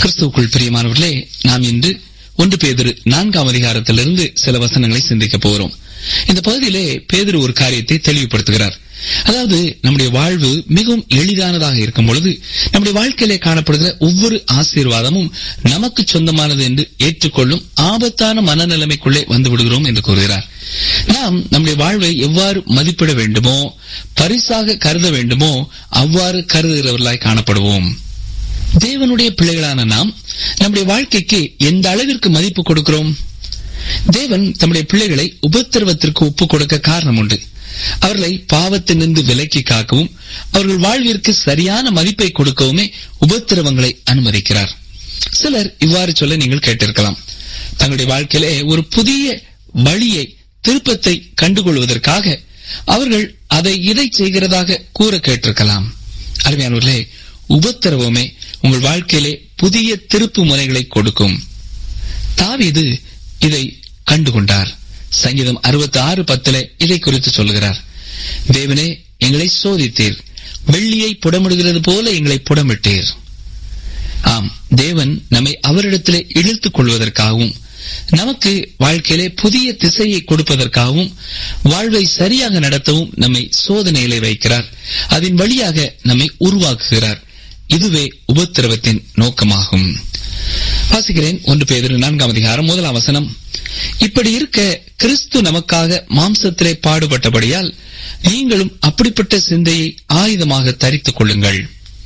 கிறிஸ்துவுக்குள் பிரியமானவர்களே நாம் இன்று ஒன்று பேதிரு நான்காம் அதிகாரத்திலிருந்து சில வசனங்களை சிந்திக்க போகிறோம் இந்த பகுதியிலே பேதிரு ஒரு காரியத்தை தெளிவுபடுத்துகிறார் அதாவது நம்முடைய வாழ்வு மிகவும் எளிதானதாக இருக்கும் பொழுது நம்முடைய வாழ்க்கையிலே காணப்படுகிற ஒவ்வொரு ஆசீர்வாதமும் நமக்கு சொந்தமானது என்று ஏற்றுக்கொள்ளும் ஆபத்தான மனநிலைமைக்குள்ளே வந்து விடுகிறோம் என்று கூறுகிறார் நாம் நம்முடைய வாழ்வை எவ்வாறு மதிப்பிட வேண்டுமோ பரிசாக கருத வேண்டுமோ அவ்வாறு கருதுகிறவர்களாய் காணப்படுவோம் தேவனுடைய பிள்ளைகளான நாம் நம்முடைய வாழ்க்கைக்கு எந்த அளவிற்கு மதிப்பு கொடுக்கிறோம் தேவன் தம்முடைய பிள்ளைகளை உபத்திரவத்திற்கு ஒப்புக் கொடுக்க காரணம் உண்டு அவர்களை பாவத்தினின்று விலக்கி காக்கவும் அவர்கள் வாழ்விற்கு சரியான மதிப்பை கொடுக்கவுமே உபத்திரவங்களை அனுமதிக்கிறார் சிலர் இவ்வாறு சொல்ல நீங்கள் கேட்டிருக்கலாம் தங்களுடைய வாழ்க்கையிலே ஒரு புதிய வழியை திருப்பத்தை கண்டுகொள்வதற்காக அவர்கள் அதை இதை செய்கிறதாக கூற கேட்டிருக்கலாம் அருமையானவர்களே உபத்திரவமே உங்கள் வாழ்க்கையிலே புதிய திருப்பு முறைகளை கொடுக்கும் தாவீது இதை கண்டுகொண்டார் சங்கீதம் அறுபத்தி ஆறு பத்துல இதை குறித்து சொல்கிறார் தேவனே எங்களை சோதித்தீர் வெள்ளியை புடமிடுகிறது போல எங்களை புடமிட்டீர் ஆம் தேவன் நம்மை அவரிடத்திலே இழுத்துக் கொள்வதற்காகவும் நமக்கு வாழ்க்கையிலே புதிய திசையை கொடுப்பதற்காகவும் வாழ்வை சரியாக நடத்தவும் நம்மை சோதனையிலே வைக்கிறார் அதன் வழியாக நம்மை உருவாக்குகிறார் இதுவே உபத்திரவத்தின் நோக்கமாகும் வாசிக்கிறேன் ஒன்று பேர் நான்காம் அதிகாரம் முதலாம் வசனம் இப்படி இருக்க கிறிஸ்து நமக்காக மாம்சத்திலே பாடுபட்டபடியால் நீங்களும் அப்படிப்பட்ட சிந்தையை ஆயுதமாக தரித்துக் கொள்ளுங்கள்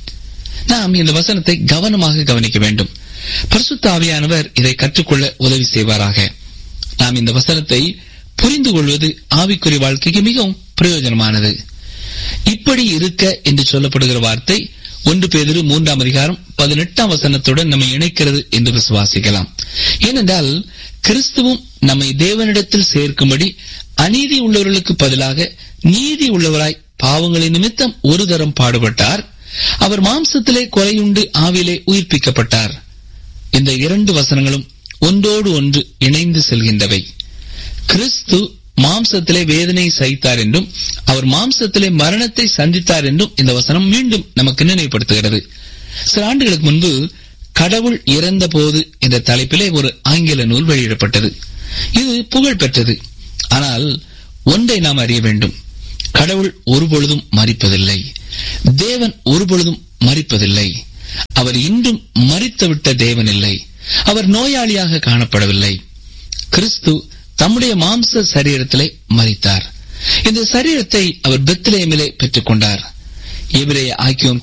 நாம் இந்த வசனத்தை கவனமாக கவனிக்க வேண்டும் பரிசுத்த ஆவியானவர் இதை கற்றுக்கொள்ள உதவி செய்வாராக நாம் இந்த வசனத்தை புரிந்து கொள்வது ஆவிக்குறி வாழ்க்கைக்கு மிகவும் பிரயோஜனமானது இப்படி இருக்க என்று சொல்லப்படுகிற வார்த்தை ஒன்று பேதிரு மூன்றாம் அதிகாரம் பதினெட்டாம் வசனத்துடன் நம்மை இணைக்கிறது என்று விசுவாசிக்கலாம் ஏனென்றால் கிறிஸ்துவும் நம்மை தேவனிடத்தில் சேர்க்கும்படி அநீதி உள்ளவர்களுக்கு பதிலாக நீதி உள்ளவராய் பாவங்களின் நிமித்தம் ஒரு தரம் பாடுபட்டார் அவர் மாம்சத்திலே கொலையுண்டு ஆவிலே உயிர்ப்பிக்கப்பட்டார் இந்த இரண்டு வசனங்களும் ஒன்றோடு ஒன்று இணைந்து செல்கின்றவை கிறிஸ்து மாம்சத்திலே வேதனை சகித்தார் என்றும் அவர் மாம்சத்திலே மரணத்தை சந்தித்தார் என்றும் இந்த வசனம் மீண்டும் நமக்கு நினைவுபடுத்துகிறது சில ஆண்டுகளுக்கு முன்பு கடவுள் இறந்த போது என்ற தலைப்பிலே ஒரு ஆங்கில நூல் வெளியிடப்பட்டது இது புகழ் பெற்றது ஆனால் ஒன்றை நாம் அறிய வேண்டும் கடவுள் ஒருபொழுதும் மறிப்பதில்லை தேவன் ஒருபொழுதும் மறிப்பதில்லை அவர் இன்றும் மறித்துவிட்ட தேவன் இல்லை அவர் நோயாளியாக காணப்படவில்லை கிறிஸ்து தம்முடைய மாம்ச சரீரத்திலே மறித்தார் இந்த சரீரத்தை அவர் பெத்லேமிலே பெற்றுக் கொண்டார் எபிரேய ஆக்கியோன்